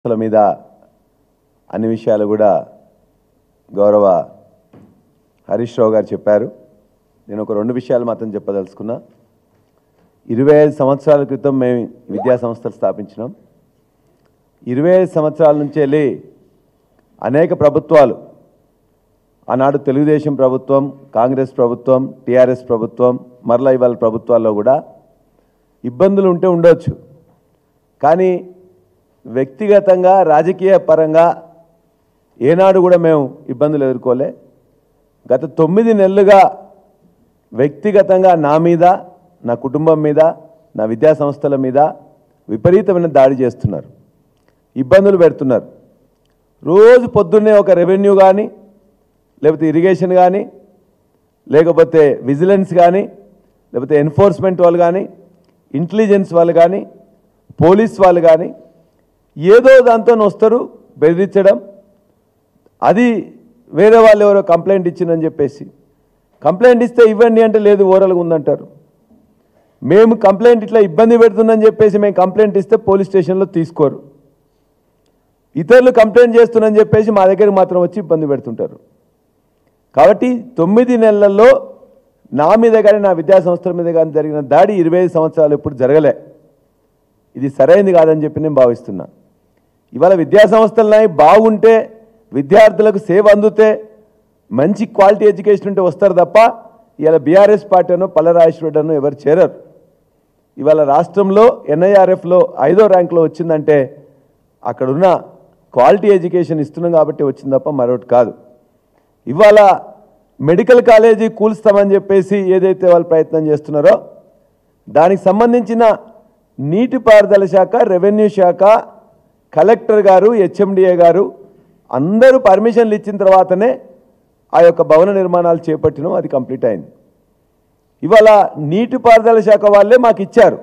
సమస్యల మీద అన్ని విషయాలు కూడా గౌరవ హరీష్ రావు గారు చెప్పారు నేను ఒక రెండు విషయాలు మాత్రం చెప్పదలుచుకున్నా ఇరవై ఐదు సంవత్సరాల క్రితం మేము ఈ విద్యా సంస్థలు స్థాపించినాం ఇరవై ఐదు సంవత్సరాల నుంచి వెళ్ళి అనేక ప్రభుత్వాలు ఆనాడు తెలుగుదేశం ప్రభుత్వం కాంగ్రెస్ ప్రభుత్వం టీఆర్ఎస్ ప్రభుత్వం మరలా ఇవాళ ప్రభుత్వాల్లో కూడా ఇబ్బందులు ఉంటే ఉండొచ్చు కానీ వ్యక్తిగతంగా రాజకీయ పరంగా ఏనాడు కూడా మేము ఇబ్బందులు ఎదుర్కోలే గత తొమ్మిది నెలలుగా వ్యక్తిగతంగా నా మీద నా కుటుంబం మీద నా విద్యా సంస్థల మీద విపరీతమైన దాడి చేస్తున్నారు ఇబ్బందులు పెడుతున్నారు రోజు పొద్దున్నే ఒక రెవెన్యూ కానీ లేకపోతే ఇరిగేషన్ కానీ లేకపోతే విజిలెన్స్ కానీ లేకపోతే ఎన్ఫోర్స్మెంట్ వాళ్ళు కానీ ఇంటెలిజెన్స్ వాళ్ళు కానీ పోలీస్ వాళ్ళు కానీ ఏదో దాంతో వస్తారు బెదిరించడం అది వేరే వాళ్ళు ఎవరో కంప్లైంట్ ఇచ్చిందని చెప్పేసి కంప్లైంట్ ఇస్తే ఇవ్వండి అంటే లేదు ఓరల్గా ఉందంటారు మేము కంప్లైంట్ ఇట్లా ఇబ్బంది పెడుతుందని చెప్పేసి మేము కంప్లైంట్ ఇస్తే పోలీస్ స్టేషన్లో తీసుకోరు ఇతరులు కంప్లైంట్ చేస్తున్నారని చెప్పేసి మా దగ్గరికి మాత్రం వచ్చి ఇబ్బంది పెడుతుంటారు కాబట్టి తొమ్మిది నెలల్లో నా మీద కానీ నా విద్యా సంస్థల మీద కానీ జరిగిన దాడి ఇరవై ఐదు సంవత్సరాలు ఎప్పుడు జరగలే ఇది సరైనది కాదని చెప్పి నేను భావిస్తున్నా ఇవాళ విద్యా సంస్థలున్నాయి బాగుంటే విద్యార్థులకు సేవ అందుతే మంచి క్వాలిటీ ఎడ్యుకేషన్ ఉంటే వస్తారు తప్ప ఇవాళ బీఆర్ఎస్ పార్టీ అనో పల్లరాజేశ్వరుడు అనో ఎవరు చేరరు ఇవాళ రాష్ట్రంలో ఎన్ఐఆర్ఎఫ్లో ఐదో ర్యాంకులో వచ్చిందంటే అక్కడున్న క్వాలిటీ ఎడ్యుకేషన్ ఇస్తున్నాం కాబట్టి వచ్చింది తప్ప మరొకటి కాదు ఇవాళ మెడికల్ కాలేజీ కూల్స్తామని చెప్పేసి ఏదైతే వాళ్ళు ప్రయత్నం చేస్తున్నారో దానికి సంబంధించిన నీటిపారుదల శాఖ రెవెన్యూ శాఖ కలెక్టర్ గారు హెచ్ఎండిఏ గారు అందరూ పర్మిషన్లు ఇచ్చిన తర్వాతనే ఆ యొక్క భవన నిర్మాణాలు చేపట్టినాం అది కంప్లీట్ అయింది ఇవాళ నీటిపారుదల శాఖ వాళ్ళే మాకు ఇచ్చారు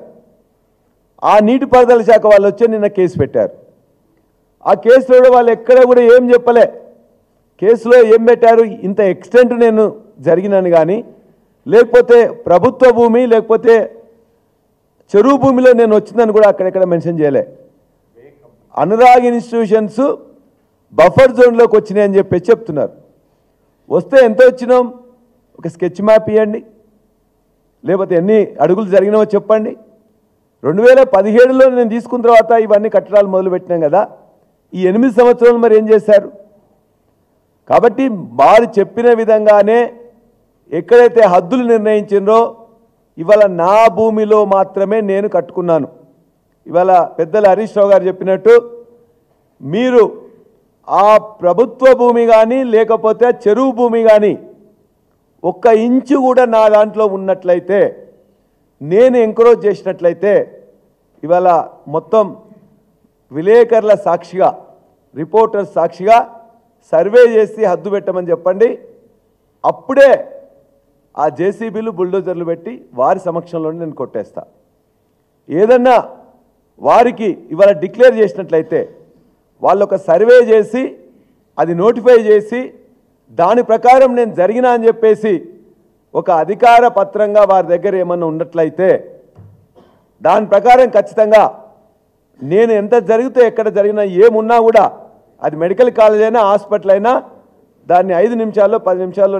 ఆ నీటిపారుదల శాఖ వాళ్ళు వచ్చి నిన్న కేసు పెట్టారు ఆ కేసులో కూడా వాళ్ళు ఎక్కడ కూడా ఏం చెప్పలే కేసులో ఏం పెట్టారు ఇంత ఎక్స్టెంట్ నేను జరిగినాను కానీ లేకపోతే ప్రభుత్వ భూమి లేకపోతే చెరువు భూమిలో నేను వచ్చిందని కూడా అక్కడెక్కడ మెన్షన్ చేయలే అనురాగ్ ఇన్స్టిట్యూషన్స్ బఫర్ జోన్లోకి వచ్చినాయని చెప్పి చెప్తున్నారు వస్తే ఎంత వచ్చినాం ఒక స్కెచ్ మ్యాప్ ఇవ్వండి లేకపోతే ఎన్ని అడుగులు జరిగినావో చెప్పండి రెండు వేల పదిహేడులో నేను తీసుకున్న తర్వాత ఇవన్నీ కట్టడాలు మొదలుపెట్టినాం కదా ఈ ఎనిమిది సంవత్సరాలు మరి ఏం చేశారు కాబట్టి వారు చెప్పిన విధంగానే ఎక్కడైతే హద్దులు నిర్ణయించిండ్రో ఇవాళ నా భూమిలో మాత్రమే నేను కట్టుకున్నాను ఇవాళ పెద్దలు హరీష్ రావు గారు చెప్పినట్టు మీరు ఆ ప్రభుత్వ భూమి కానీ లేకపోతే చెరువు భూమి కానీ ఒక్క ఇంచు కూడా నా దాంట్లో ఉన్నట్లయితే నేను ఎంకరేజ్ చేసినట్లయితే ఇవాళ మొత్తం విలేకరుల సాక్షిగా రిపోర్టర్ సాక్షిగా సర్వే చేసి హద్దు పెట్టమని చెప్పండి అప్పుడే ఆ జేసీబీలు బుల్డోజర్లు పెట్టి వారి సమక్షంలోనే నేను కొట్టేస్తా ఏదన్నా వారికి ఇవాళ డిక్లేర్ చేసినట్లయితే వాళ్ళు ఒక సర్వే చేసి అది నోటిఫై చేసి దాని ప్రకారం నేను జరిగినా అని చెప్పేసి ఒక అధికార పత్రంగా వారి దగ్గర ఏమన్నా ఉన్నట్లయితే దాని ప్రకారం ఖచ్చితంగా నేను ఎంత జరిగితే ఎక్కడ జరిగినా ఏమున్నా కూడా అది మెడికల్ కాలేజ్ అయినా హాస్పిటల్ అయినా దాన్ని ఐదు నిమిషాల్లో పది నిమిషాల్లో